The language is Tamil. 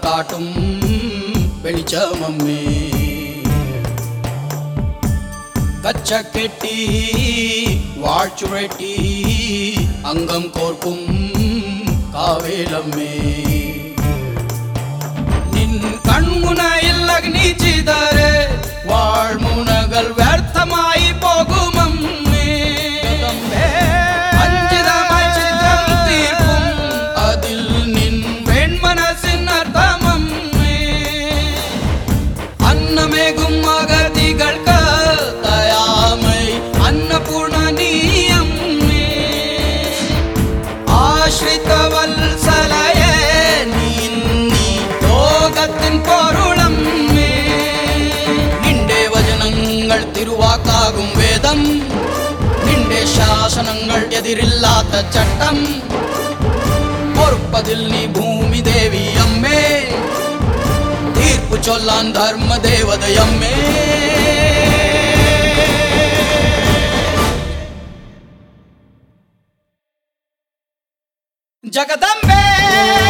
காட்டும் வெளிச்சமம்மே கச்ச கெட்டி வாழ்ச்சுரட்டி அங்கம் கோர்க்கும் காவேலம்மே ನಿನ್ ಕಣ್ಮುನ ಇಲ್ಲಗ್ನಿ ಚಿದರೆ வாழ்முனகள் ವ್ಯರ್ಥமாಯಿ போகுமம்மே அஞ்சிதமாய் சித்திரம் தீர்க்கும் அதில் நின் வெண்மனசின் அர்த்தமம்மே அன்னமேகும் அகதிகள் தயாமை அன்னபூர்ண நீயம்மே ஆශ්‍රිත வல்சலயே நீ ലോകത്തിൻ പൊരുളമ്മേ നിന്റെ വചനങ്ങൾ തിരുവാക്കാകും വേദം നിന്റെ ശാസനങ്ങൾ എതിരില്ലാത്ത ചട്ടം പൊറുപ്പതിൽ നീ ഭൂമി ദേവി അമ്മേ തീർപ്പു ചൊല്ലാൻ ധർമ്മദേവതയമ്മേ ജഗദംബേ